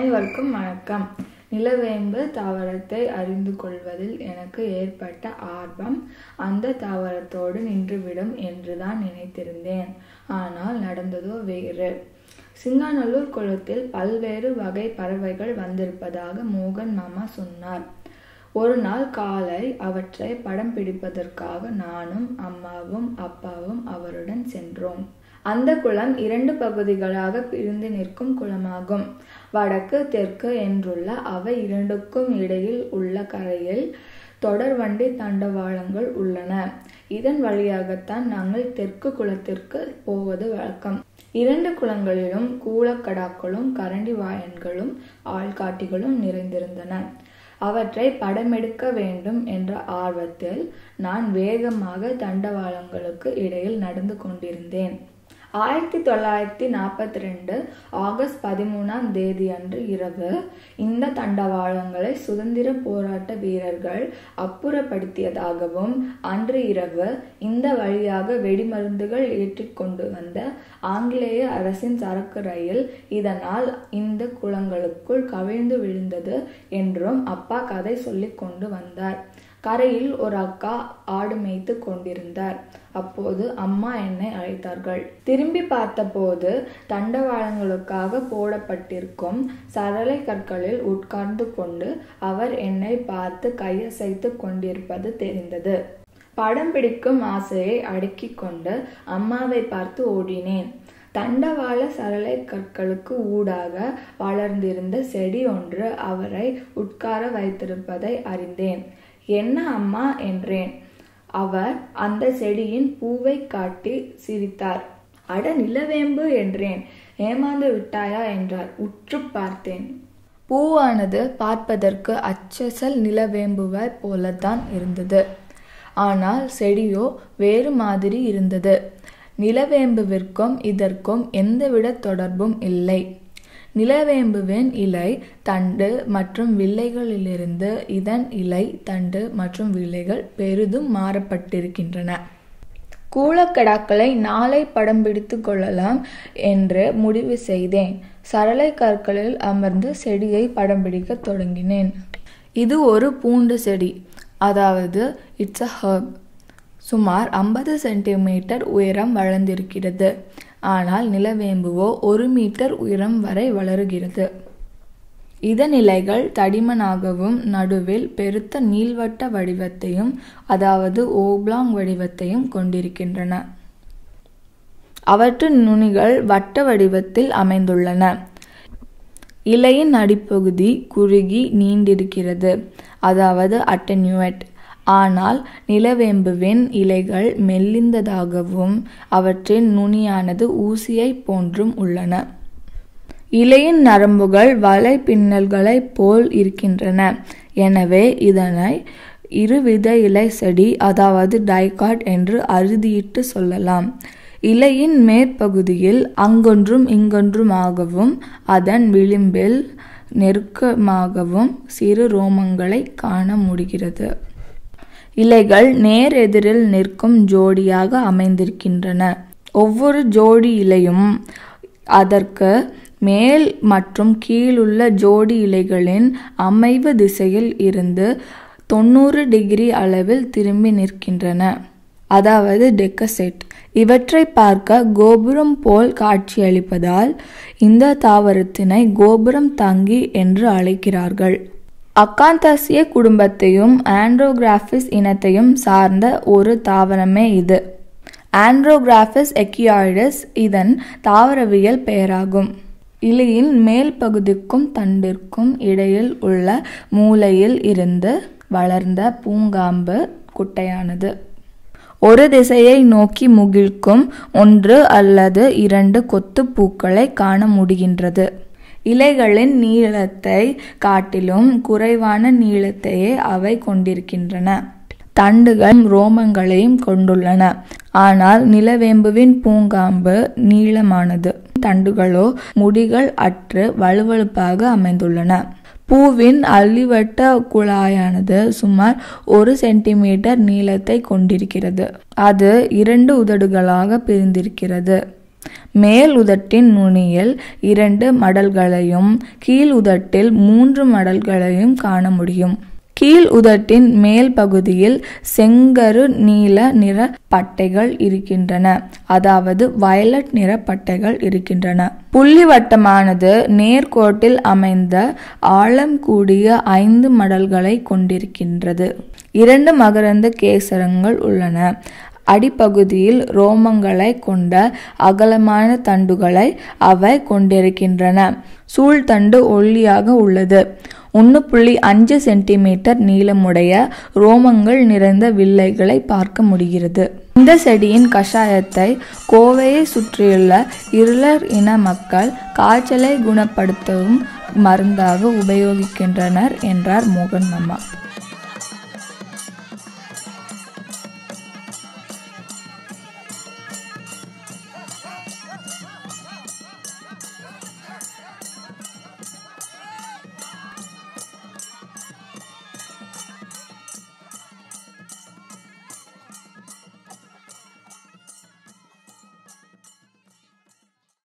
அனைவருக்கும் வணக்கம் நிலவேம்பு தாவரத்தை அறிந்து கொள்வதில் எனக்கு ஏற்பட்ட ஆர்வம் அந்த தாவரத்தோடு நின்றுவிடும் என்றுதான் நினைத்திருந்தேன் ஆனால் நடந்ததோ வேறு சிங்காநல்லூர் குளத்தில் பல்வேறு வகை பறவைகள் வந்திருப்பதாக மோகன் மாமா சொன்னார் ஒரு நாள் காலை அவற்றை படம் பிடிப்பதற்காக நானும் அம்மாவும் அப்பாவும் அவருடன் சென்றோம் அந்த குளம் இரண்டு பகுதிகளாக பிரிந்து நிற்கும் குளமாகும் வடக்கு தெற்கு என்றுள்ள அவை இரண்டுக்கும் இடையில் உள்ள கரையில் தொடர்வண்டி தண்டவாளங்கள் உள்ளன இதன் வழியாகத்தான் நாங்கள் தெற்கு குளத்திற்கு போவது வழக்கம் இரண்டு குளங்களிலும் கூலக்கடாக்களும் கரண்டி வாயன்களும் ஆள்காட்டிகளும் நிறைந்திருந்தன அவற்றை படமெடுக்க வேண்டும் என்ற ஆர்வத்தில் நான் வேகமாக தண்டவாளங்களுக்கு இடையில் நடந்து கொண்டிருந்தேன் ஆயிரத்தி தொள்ளாயிரத்தி நாற்பத்தி ரெண்டு ஆகஸ்ட் பதிமூணாம் தேதி அன்று இரவு இந்த தண்டவாளங்களை சுதந்திர போராட்ட வீரர்கள் அப்புறப்படுத்தியதாகவும் அன்று இரவு இந்த வழியாக வெடிமருந்துகள் ஏற்றிக் கொண்டு வந்த ஆங்கிலேய அரசின் சரக்கு ரயில் இதனால் இந்த குளங்களுக்குள் கவிழ்ந்து விழுந்தது என்றும் அப்பா கதை சொல்லிக் கொண்டு வந்தார் கரையில் ஒரு அக்கா ஆடு மேய்த்து கொண்டிருந்தார் அப்போது அம்மா என்னை அழைத்தார்கள் திரும்பி பார்த்தபோது தண்டவாளங்களுக்காக போடப்பட்டிருக்கும் சரளை கற்களில் உட்கார்ந்து கொண்டு அவர் என்னை பார்த்து கையசைத்து கொண்டிருப்பது தெரிந்தது படம் பிடிக்கும் ஆசையை அடக்கிக் கொண்டு அம்மாவை பார்த்து ஓடினேன் தண்டவாள சரளை கற்களுக்கு ஊடாக வளர்ந்திருந்த செடி ஒன்று அவரை உட்கார வைத்திருப்பதை அறிந்தேன் என்ன அம்மா என்றேன் அவர் அந்த செடியின் பூவை காட்டி சிரித்தார் அட நிலவேம்பு என்றேன் ஏமாந்து விட்டாயா என்றார் உற்று பார்த்தேன் பூவானது பார்ப்பதற்கு அச்சசல் நிலவேம்புவை போலத்தான் இருந்தது ஆனால் செடியோ வேறு மாதிரி இருந்தது நிலவேம்புவிற்கும் இதற்கும் எந்தவித தொடர்பும் இல்லை நிலவேம்புவின் இலை தண்டு மற்றும் வில்லைகளிலிருந்து இதன் இலை தண்டு மற்றும் வில்லைகள் பெரிதும் மாறப்பட்டிருக்கின்றன கூலக்கடாக்களை நாளை படம் பிடித்து கொள்ளலாம் என்று முடிவு செய்தேன் சரளை கற்களில் அமர்ந்து செடியை படம் பிடிக்க தொடங்கினேன் இது ஒரு பூண்டு செடி அதாவது இட்ஸ் அ ஹர்ப் சுமார் ஐம்பது சென்டிமீட்டர் உயரம் வளர்ந்திருக்கிறது ஆனால் நிலவேம்புவோ ஒரு மீட்டர் உயரம் வரை வளருகிறது இதன் இலைகள் தடிமனாகவும் நடுவில் பெருத்த நீள்வட்ட வடிவத்தையும் அதாவது ஓப்லாங் வடிவத்தையும் கொண்டிருக்கின்றன அவற்றின் நுனிகள் வட்ட வடிவத்தில் அமைந்துள்ளன இலையின் அடிப்பகுதி குறுகி நீண்டிருக்கிறது அதாவது அட்டன்யூட் ஆனால் நிலவேம்புவின் இலைகள் மெல்லிந்ததாகவும் அவற்றின் நுனியானது ஊசியை போன்றும் உள்ளன இலையின் நரம்புகள் வலை பின்னல்களைப் போல் இருக்கின்றன எனவே இதனை இருவித இலை செடி அதாவது டைகாட் என்று அறுதியிட்டு சொல்லலாம் இலையின் மேற்பகுதியில் அங்கொன்றும் இங்கொன்றுமாகவும் அதன் விளிம்பில் நெருக்கமாகவும் சிறு ரோமங்களை காண முடிகிறது இலைகள் நேர் எதிரில் நிற்கும் ஜோடியாக அமைந்திருக்கின்றன ஒவ்வொரு ஜோடி இலையும் அதற்கு மேல் மற்றும் கீழுள்ள ஜோடி இலைகளின் அமைவு திசையில் இருந்து தொண்ணூறு டிகிரி அளவில் திரும்பி நிற்கின்றன அதாவது டெக்கசெட் இவற்றை பார்க்க கோபுரம் போல் காட்சியளிப்பதால் இந்த தாவரத்தினை கோபுரம் தங்கி என்று அழைக்கிறார்கள் அக்காந்தாசிய குடும்பத்தையும் ஆண்ட்ரோகிராஃபிஸ் இனத்தையும் சார்ந்த ஒரு தாவரமே இது ஆண்ட்ரோகிராஃபிஸ் எக்கியாய்டஸ் இதன் தாவரவியல் பெயராகும் இலையின் மேல் பகுதிக்கும் தண்டிற்கும் இடையில் உள்ள மூலையில் இருந்து வளர்ந்த பூங்காம்பு குட்டையானது ஒரு திசையை நோக்கி முகிழ்க்கும் ஒன்று அல்லது இரண்டு கொத்து பூக்களை காண முடிகின்றது இலைகளின் நீளத்தை காட்டிலும் குறைவான நீளத்தையே அவை கொண்டிருக்கின்றன தண்டுகள் ரோமங்களையும் கொண்டுள்ளன ஆனால் நிலவேம்புவின் பூங்காம்பு நீளமானது தண்டுகளோ முடிகள் அற்று வலுவழுப்பாக அமைந்துள்ளன பூவின் அள்ளிவட்ட குழாயானது சுமார் ஒரு சென்டிமீட்டர் நீளத்தை கொண்டிருக்கிறது அது இரண்டு உதடுகளாக பிரிந்திருக்கிறது மேல் உதட்டின் நுனியில் இரண்டு மடல்களையும் கீழ் உதட்டில் மூன்று மடல்களையும் காண முடியும் கீழ் உதட்டின் மேல் பகுதியில் செங்கரு நீல நிற பட்டைகள் இருக்கின்றன அதாவது வயலட் நிற பட்டைகள் இருக்கின்றன புள்ளி வட்டமானது நேர்கோட்டில் அமைந்த ஆழம் கூடிய ஐந்து மடல்களை கொண்டிருக்கின்றது இரண்டு மகரந்த கேசரங்கள் உள்ளன அடிப்பகுதியில் ரோமங்களை கொண்ட அகலமான தண்டுகளை அவை கொண்டிருக்கின்றன சூழ்தண்டு ஒல்லியாக உள்ளது ஒன்று புள்ளி அஞ்சு சென்டிமீட்டர் நீளமுடைய ரோமங்கள் நிறைந்த வில்லைகளை பார்க்க முடிகிறது இந்த செடியின் கஷாயத்தை கோவையை சுற்றியுள்ள இருளர் இன மக்கள் காய்ச்சலை குணப்படுத்தவும் மருந்தாக உபயோகிக்கின்றனர் என்றார் மோகன் மாமா